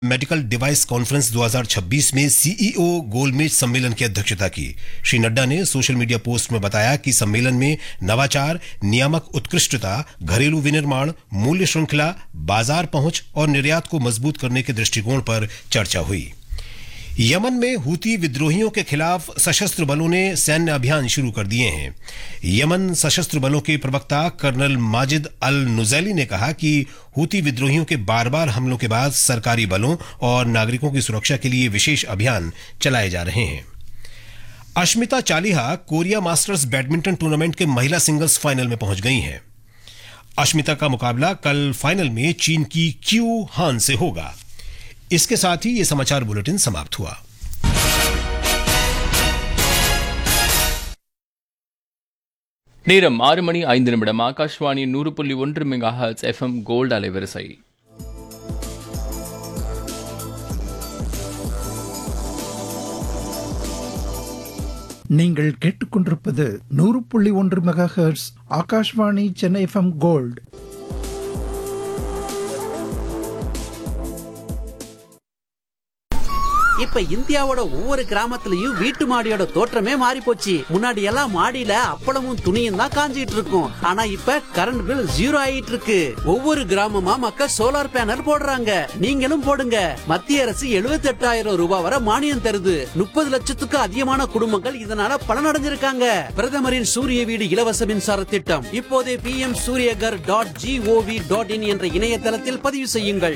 medical device conference 2026 में CEO गोलमेज सम्मेलन की अध्यक्षता की श्री नड्डा ने सोशल मीडिया पोस्ट में बताया कि सम्मेलन में नवाचार नियामक उत्कृष्टता घरेलू विनिर्माण मूल्य श्रृंखला बाजार पहुंच और निर्यात को मजबूत करने के दृष्टिकोण पर चर्चा हुई यमन में हूती विद्रोहियों के खिलाफ सशस्त्र बलों ने सैन्य अभियान शुरू कर दिए हैं यमन सशस्त्र बलों के प्रवक्ता कर्नल माजिद अल नुजैली ने कहा कि हूती विद्रोहियों के बार बार हमलों के बाद सरकारी बलों और नागरिकों की सुरक्षा के लिए विशेष अभियान चलाए जा रहे हैं Ashmita Chaliha Korea masters badminton tournament के महिला सिंगल्स फाइनल में पहुंच गई हैं अश्मिता का मुकाबला कल फाइनल में चीन की क्यू हान से होगा इसके साथ ही ये समाचार बुलेटिन समाप्त हुआ நேரம் ஆறு மணி ஐந்து நிமிடம் ஆகாஷ்வாணி நூறு புள்ளி ஒன்று மெகா ஹர்ட்ஸ் எஃப்எம் கோல்டு அலைவரிசை நீங்கள் கேட்டுக்கொண்டிருப்பது நூறு புள்ளி ஒன்று mega hertz Akashvani Chennai FM gold இப்ப இந்தியாவோட ஒவ்வொரு கிராமத்துலயும் வீட்டு மாடியோட தோற்றமே மாறி போச்சு முன்னாடி எல்லாம் மாடியில அப்பளமும் துணியும் தான் காஞ்சிட்டு இருக்கும் ஆனா இப்ப கரண்ட் பில் ஜீரோ ஆயிட்டு இருக்கு ஒவ்வொரு கிராமமா மக்கள் சோலார் பேனல் போடுறாங்க நீங்களும் போடுங்க மத்திய அரசு 78000 ரூபாய் வரை மானியம் தருது முப்பது லட்சத்துக்கு அதிகமான குடும்பங்கள் இதனால பலனடைஞ்சிருக்காங்க பிரதமரின் சூரிய வீடு இலவச மின்சார திட்டம் இப்போதே P M Suryaghar dot G O V dot in என்ற இணையதளத்தில் பதிவு செய்யுங்கள்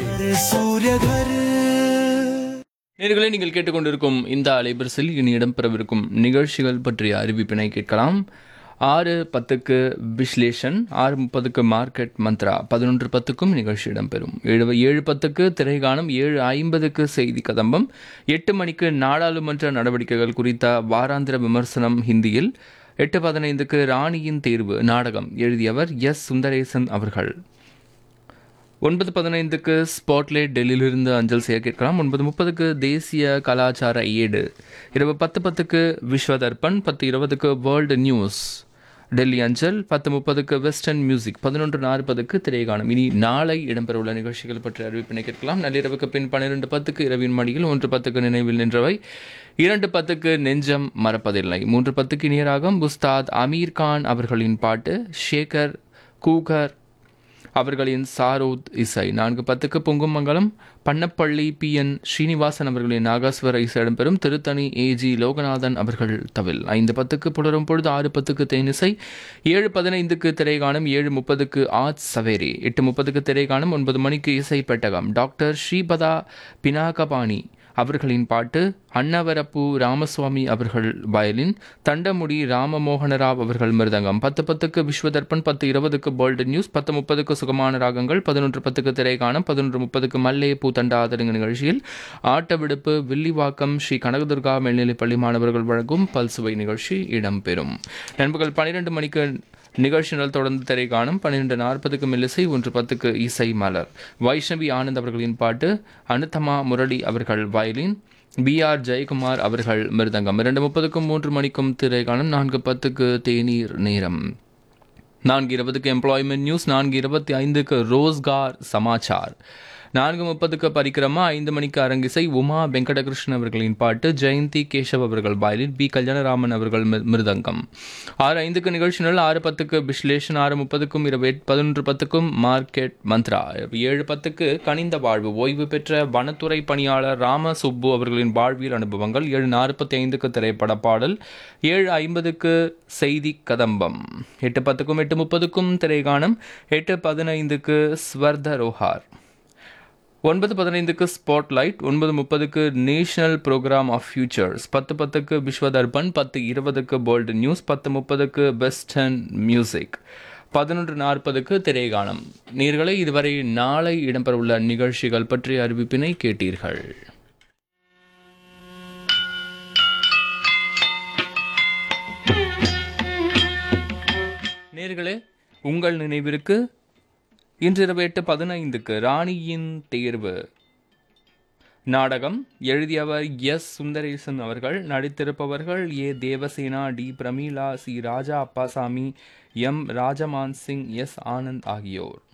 நேர்களை நீங்கள் கேட்டுக்கொண்டிருக்கும் இந்த அலைவரிசையில் இனி இடம்பெறவிருக்கும் நிகழ்ச்சிகள் பற்றிய அறிவிப்பினை கேட்கலாம் ஆறு பத்துக்கு விஸ்லேஷன் ஆறு முப்பதுக்கு மார்க்கெட் மந்த்ரா பதினொன்று பத்துக்கும் நிகழ்ச்சி இடம்பெறும் ஏழு ஏழு பத்துக்கு திரைகானம் ஏழு ஐம்பதுக்கு செய்தி கதம்பம் எட்டு மணிக்கு நாடாளுமன்ற நடவடிக்கைகள் குறித்த வாராந்திர விமர்சனம் ஹிந்தியில் எட்டு பதினைந்துக்கு ராணியின் தேர்வு நாடகம் எழுதியவர் எஸ் சுந்தரேசன் அவர்கள் ஒன்பது பதினைந்துக்கு ஸ்பாட்லைட் டெல்லியிலிருந்து அஞ்சல் செய்ய கேட்கலாம் ஒன்பது முப்பதுக்கு தேசிய கலாச்சார ஏடு இரவு பத்து பத்துக்கு விஸ்வ தர்ப்பண் பத்து இருபதுக்கு வேர்ல்டு நியூஸ் டெல்லி அஞ்சல் பத்து முப்பதுக்கு வெஸ்டர்ன் மியூசிக் பதினொன்று நாற்பதுக்கு திரைகாணும் இனி நாளை இடம்பெறவுள்ள நிகழ்ச்சிகள் பற்றி அறிவிப்பினை கேட்கலாம் நள்ளிரவுக்கு பின் பன்னிரெண்டு பத்துக்கு இரவின் மடியில் ஒன்று பத்துக்கு நினைவில் நின்றவை இரண்டு பத்துக்கு நெஞ்சம் மறப்பதில்லை மூன்று பத்துக்கு இனியராகம் உஸ்தாத் அமீர் கான் அவர்களின் பாட்டு ஷேகர் கூகர் அவர்களின் சாரோத் இசை நான்கு பத்துக்கு பொங்குமங்கலம் பண்ணப்பள்ளி பி என் ஸ்ரீனிவாசன் அவர்களின் நாகாஸ்வர இசை இடம்பெறும் திருத்தணி ஏஜி லோகநாதன் அவர்கள் தவில் ஐந்து பத்துக்கு புலரும் பொழுது ஆறு பத்துக்கு தேனிசை ஏழு பதினைந்துக்கு திரைகாணும் ஏழு முப்பதுக்கு ஆத் சவேரி எட்டு முப்பதுக்கு திரைகாணும் ஒன்பது மணிக்கு இசை பெட்டகம் டாக்டர் ஸ்ரீபதா பினாகபாணி அவர்களின் பாட்டு அன்னவரப்பு ராமசுவாமி அவர்கள் வயலின் தண்டமுடி ராமமோகனராவ் அவர்கள் மிருதங்கம் பத்து பத்துக்கு விஸ்வதர்ப்பன் பத்து இருபதுக்கு வேர்ல்டு நியூஸ் பத்து முப்பதுக்கு சுகமான ராகங்கள் பதினொன்று பத்துக்கு திரைக்காணம் பதினொன்று முப்பதுக்கு மல்லே பூ தண்டாதருங்க நிகழ்ச்சியில் ஆட்ட விடுப்பு வில்லிவாக்கம் ஸ்ரீ கனகதுர்கா மேல்நிலைப் பள்ளி மாணவர்கள் வழங்கும் பல்சுவை நிகழ்ச்சி இடம்பெறும் நண்பர்கள் பன்னிரெண்டு மணிக்கு நிகழ்ச்சிகள் தொடர்ந்து திரை காணும் பன்னிரெண்டு நாற்பதுக்கு மெல்லிசை ஒன்று பத்துக்கு இசை மலர் வைஷ்ணவி ஆனந்த் அவர்களின் பாட்டு அனுத்தமா முரளி அவர்கள் வயலின் பி ஆர் ஜெயக்குமார் அவர்கள் மிருதங்கம் இரண்டு முப்பதுக்கும் மூன்று மணிக்கும் திரை காணும் நான்கு பத்துக்கு தேநீர் நேரம் நான்கு இருபதுக்கு எம்ப்ளாய்மெண்ட் நியூஸ் நான்கு இருபத்தி ஐந்துக்கு ரோஸ்கார் சமாச்சார் நான்கு முப்பதுக்கு பரிக்கிரமா ஐந்து மணிக்கு அரங்கிசை உமா வெங்கடகிருஷ்ணன் அவர்களின் பாட்டு ஜெயந்தி கேசவ் அவர்கள் வயலின் பி கல்யாணராமன் அவர்கள் மிரு- மிருதங்கம் ஆறு ஐந்துக்கு நிகழ்ச்சிகள் ஆறு பத்துக்கு விஸ்லேஷன் ஆறு முப்பதுக்கும் இரவு எட் பதினொன்று பத்துக்கும் மார்க்கெட் மந்த்ரா ஏழு பத்துக்கு கனிந்த வாழ்வு ஓய்வு பெற்ற வனத்துறை பணியாளர் ராம சுப்பு அவர்களின் வாழ்வியல் அனுபவங்கள் ஏழு நாற்பத்தி ஐந்துக்கு திரைப்பட பாடல் ஏழு ஐம்பதுக்கு செய்தி கதம்பம் எட்டு பத்துக்கும் எட்டு முப்பதுக்கும் திரைகாணம் எட்டு பதினைந்துக்கு ஸ்வர்த ரோஹார் ஒன்பது பதினைந்துக்கு ஸ்பாட்லைட் ஒன்பது முப்பதுக்கு நேஷனல் ப்ரோக்ராம் ஆஃப் ஃபியூச்சர்ஸ் பத்து பத்துக்கு விஸ்வதர்பன் பத்து இருபதுக்கு போல்டு நியூஸ் பத்து முப்பதுக்கு வெஸ்டர்ன் மியூசிக் பதினொன்று நாற்பதுக்கு திரைகாணம் நீர்களை இதுவரை நாளை இடம்பெறவுள்ள நிகழ்ச்சிகள் பற்றிய அறிவிப்பினை கேட்டீர்கள் நேர்களே உங்கள் நினைவிற்கு இன்றிரவு எட்டு பதினைந்துக்கு ராணியின் தேர்வு நாடகம் எழுதியவர் எஸ் சுந்தரேசன் அவர்கள் நடித்திருப்பவர்கள் A Devasena T Pramila C Raja Appasamy M Rajaman Singh S Anand ஆகியோர்